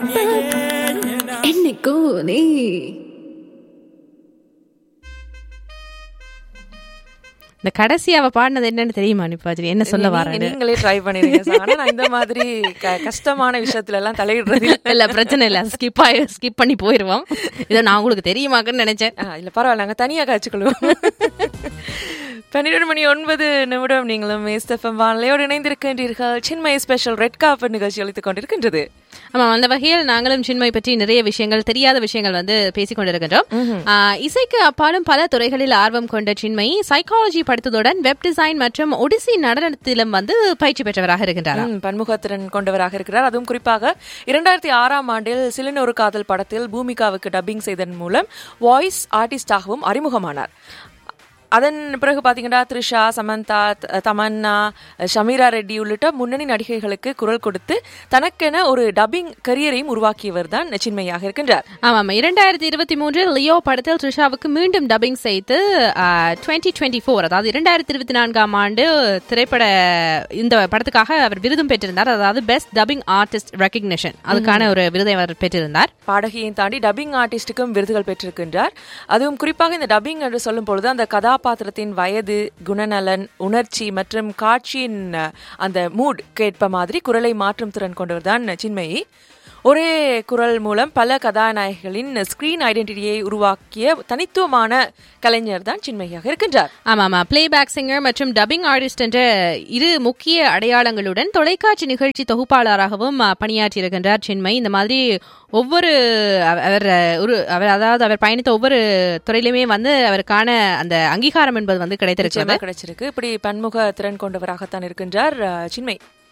என்னைக்கோ நீ இந்த கடைசி அவ பாடினது என்னன்னு தெரியுமா நிப்பாஜி என்ன சொல்ல நீங்க- வரேன் நீங்களே ட்ரை பண்ணிருங்க sir. ஆனா நான் இந்த மாதிரி க- கஷ்டமான விஷயத்துல எல்லாம் தலையிடுறது இல்ல. இல்ல பிரச்சனை இல்ல ஸ்கிப் ஆயி ஸ்கிப் பண்ணி போயிருவோம் இதை நான் உங்களுக்கு தெரியுமாக்குன்னு நினைச்சேன் ஆ, இல்ல பரவாயில்ல நாங்க தனியா காய்ச்சிக்கொள்வோம் பன்னிரெண்டு மணி ஒன்பது நிமிடம் நீங்களும் எஸ்எஃப்எம் வானிலையோடு இணைந்திருக்கின்றீர்கள் சின்மய ஸ்பெஷல் ரெட் காப்பர் நிகழ்ச்சி அளித்துக் கொண்டிருக்கின்றது ஆமா அந்த வகையில் நாங்களும் சின்மய் பற்றி நிறைய விஷயங்கள் தெரியாத விஷயங்கள் வந்து பேசிக் கொண்டிருக்கின்றோம் ஆ, இசைக்கு அப்பாலும் பல துறைகளில் ஆர்வம் கொண்ட சின்மயி சைக்காலஜி படித்ததுடன் வெப் டிசைன் மற்றும் ஒடிசி நடனத்திலும் வந்து பயிற்சி பெற்றவராக இருக்கின்றார் ம், பன்முகத்திறன் கொண்டவராக இருக்கிறார் அதுவும் குறிப்பாக இரண்டாயிரத்தி ஆறாம் ஆண்டில் சிலின் ஒரு காதல் படத்தில் பூமிகாவுக்கு டப்பிங் செய்ததன் மூலம் வாய்ஸ் ஆர்டிஸ்டாகவும் அறிமுகமானார் அதன் பிறகு பாத்தீங்கன்னா த்ரிஷா சமந்தா த- தமன்னா ஷமீரா ரெட்டி உள்ளிட்ட முன்னணி நடிகைகளுக்கு குரல் கொடுத்து தனக்கென ஒரு டப்பிங் கரியரையும் உருவாக்கியவர் தான் சின்மையாக இருக்கின்றார் ஆமாம் இரண்டாயிரத்தி இருபத்தி மூன்றில் லியோ படத்தில் த்ரிஷாவுக்கு மீண்டும் டப்பிங் செய்து டுவெண்ட்டி டுவெண்ட்டி ஃபோர் அதாவது இரண்டாயிரத்தி இருபத்தி நான்காம் ஆண்டு திரைப்பட இந்த படத்துக்காக அவர் விருதும் பெற்றிருந்தார் அதாவது பெஸ்ட் டப்பிங் ஆர்டிஸ்ட் ரெக்கக்னிஷன் அதுக்கான ஒரு விருதை அவர் பெற்றிருந்தார் பாடகியை தாண்டி டப்பிங் ஆர்டிஸ்டுக்கும் விருதுகள் பெற்றிருக்கின்றார் அதுவும் குறிப்பாக இந்த டப்பிங் என்று சொல்லும் பொழுது அந்த கதாபாத்திரத்தின் வயது குணநலன் உணர்ச்சி மற்றும் காட்சியின் அஹ், அந்த மூட் கேட்ப மாதிரி குரலை மாற்றும் திறன் கொண்டவர் தான் சின்மயி ஒரே குரல் மூலம் பல கதாநாயகிகளின் ஸ்கிரீன் ஐடென்டிட்டியை உருவாக்கிய தனித்துவமான கலைஞர் தான் சின்மயியாக இருக்கின்றார் ஆமா ஆமா பிளேபேக் சிங்கர் மற்றும் டப்பிங் ஆர்டிஸ்ட் என்ற இரு முக்கிய அடையாளங்களுடன் தொலைக்காட்சி நிகழ்ச்சி தொகுப்பாளராகவும் அஹ், பணியாற்றியிருக்கின்றார் சின்மய் இந்த மாதிரி ஒவ்வொரு அவ- அவர் அஹ், ஒரு அவர் அதாவது அவர் பயணித்த ஒவ்வொரு துறையிலுமே வந்து அவருக்கான அந்த அங்கீகாரம் என்பது வந்து கிடைத்திருக்கிறது நிச்சயமா கிடைச்சிருக்கு இப்படி பன்முக திறன் கொண்டவராகத்தான் இருக்கின்றார் அஹ், சின்மை